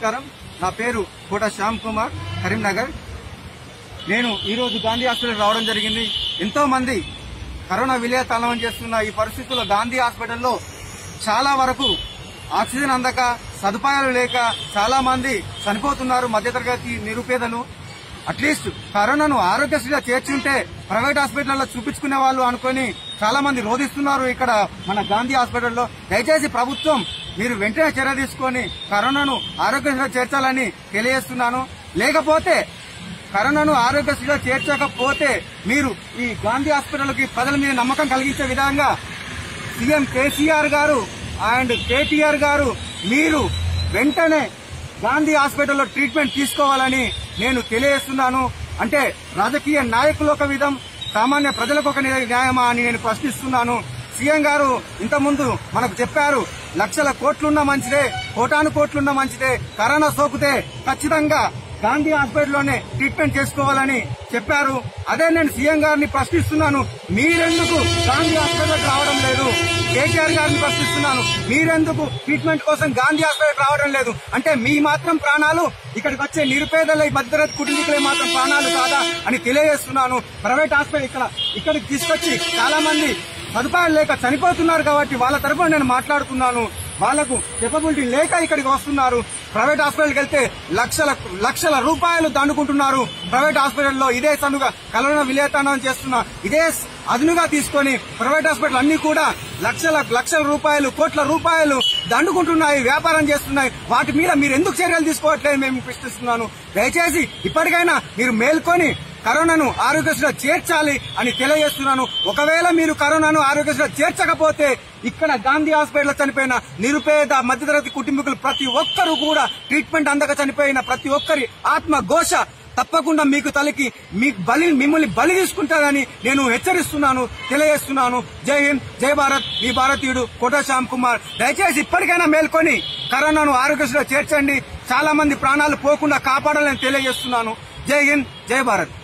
నమస్కారం నా పేరు కోట శ్యామ్ కుమార్ కరీంనగర్ నేను ఈ రోజు గాంధీ హాస్పిటల్ రావడం జరిగింది ఎంతో మంది కరోనా విలయతాళం చేస్తున్న ఈ పరిస్థితుల్లో గాంధీ హాస్పిటల్లో చాలా వరకు ఆక్సిజన్ అందక సదుపాయాలు లేక చాలా మంది చనిపోతున్నారు మధ్యతరగతి నిరుపేదలు అట్లీస్ట్ కరోనాను ఆరోగ్యశ్రీగా చేర్చుంటే ప్రైవేట్ హాస్పిటల్లో చూపించుకునే వాళ్ళు అనుకొని చాలా మంది రోధిస్తున్నారు ఇక్కడ మన గాంధీ హాస్పిటల్లో దయచేసి ప్రభుత్వం మీరు వెంటనే చర్య తీసుకొని కరోనాను ఆరోగ్యశ్రీగా చేర్చాలని తెలియజేస్తున్నాను లేకపోతే కరోనాను ఆరోగ్యశ్రీలో చేర్చకపోతే మీరు ఈ గాంధీ హాస్పిటల్కి ప్రజల మీద నమ్మకం కలిగించే విధంగా సీఎం కేసీఆర్ గారు అండ్ కేటీఆర్ గారు మీరు వెంటనే గాంధీ హాస్పిటల్లో ట్రీట్మెంట్ తీసుకోవాలని నేను తెలియజేస్తున్నాను అంటే రాజకీయ నాయకులు ఒక విధం సామాన్య ప్రజలకు ఒక న్యాయమా అని నేను ప్రశ్నిస్తున్నాను సీఎం గారు ఇంతకుముందు మనకు చెప్పారు లక్షల కోట్లున్న మంచిదే కోటాను కోట్లున్న మంచిదే కరోనా సోకితే ఖచ్చితంగా గాంధీ హాస్పిటల్లోనే ట్రీట్మెంట్ చేసుకోవాలని చెప్పారు అదే నేను సీఎం గారిని ప్రశ్నిస్తున్నాను మీరెందుకు గాంధీ హాస్పిటల్ రావడం లేదు కేటీఆర్ గారిని ప్రశ్నిస్తున్నాను మీరెందుకు ట్రీట్మెంట్ కోసం గాంధీ హాస్పిటల్ రావడం లేదు అంటే మీ మాత్రం ప్రాణాలు ఇక్కడికి వచ్చే నిరుపేదల మధ్యతరగతి కుటుంబీకులే మాత్రం ప్రాణాలు కాదా అని తెలియజేస్తున్నాను ప్రైవేట్ హాస్పిటల్ ఇక్కడ ఇక్కడికి తీసుకొచ్చి చాలా మంది సదుపాయాలు లేక చనిపోతున్నారు కాబట్టి వాళ్ళ తరపున నేను మాట్లాడుతున్నాను వాళ్లకు కెపబిలిటీ లేక ఇక్కడికి వస్తున్నారు ప్రైవేట్ హాస్పిటల్కి వెళ్తే లక్షల లక్షల రూపాయలు దండుకుంటున్నారు ప్రైవేట్ హాస్పిటల్లో ఇదే సనుగా కరోనా విలేతానం చేస్తున్న ఇదే అదునుగా తీసుకొని ప్రైవేట్ హాస్పిటల్ అన్ని కూడా లక్షల లక్షల రూపాయలు కోట్ల రూపాయలు దండుకుంటున్నాయి వ్యాపారం చేస్తున్నాయి వాటి మీద మీరు ఎందుకు చర్యలు తీసుకోవట్లేదు మేము ప్రశ్నిస్తున్నాను దయచేసి ఇప్పటికైనా మీరు మేల్కొని కరోనాను ఆరోగ్యశ్రీలో చేర్చాలి అని తెలియజేస్తున్నాను ఒకవేళ మీరు కరోనాను ఆరోగ్యశ్రీలో చేర్చకపోతే ఇక్కడ గాంధీ హాస్పిటల్ చనిపోయిన నిరుపేద మధ్యతరగతి కుటుంబీకులు ప్రతి ఒక్కరూ కూడా ట్రీట్మెంట్ అందక చనిపోయిన ప్రతి ఒక్కరి ఆత్మ ఘోష తప్పకుండా మీకు తలకి మీ బలి మిమ్మల్ని బలి తీసుకుంటారని నేను హెచ్చరిస్తున్నాను తెలియజేస్తున్నాను జై హింద్ జై భారత్ మీ భారతీయుడు కోట శ్యామ్ కుమార్ దయచేసి ఇప్పటికైనా మేల్కొని కరోనాను ఆరోగ్యశ్రీలో చేర్చండి చాలా మంది ప్రాణాలు పోకుండా కాపాడాలని తెలియజేస్తున్నాను జై హింద్ జై భారత్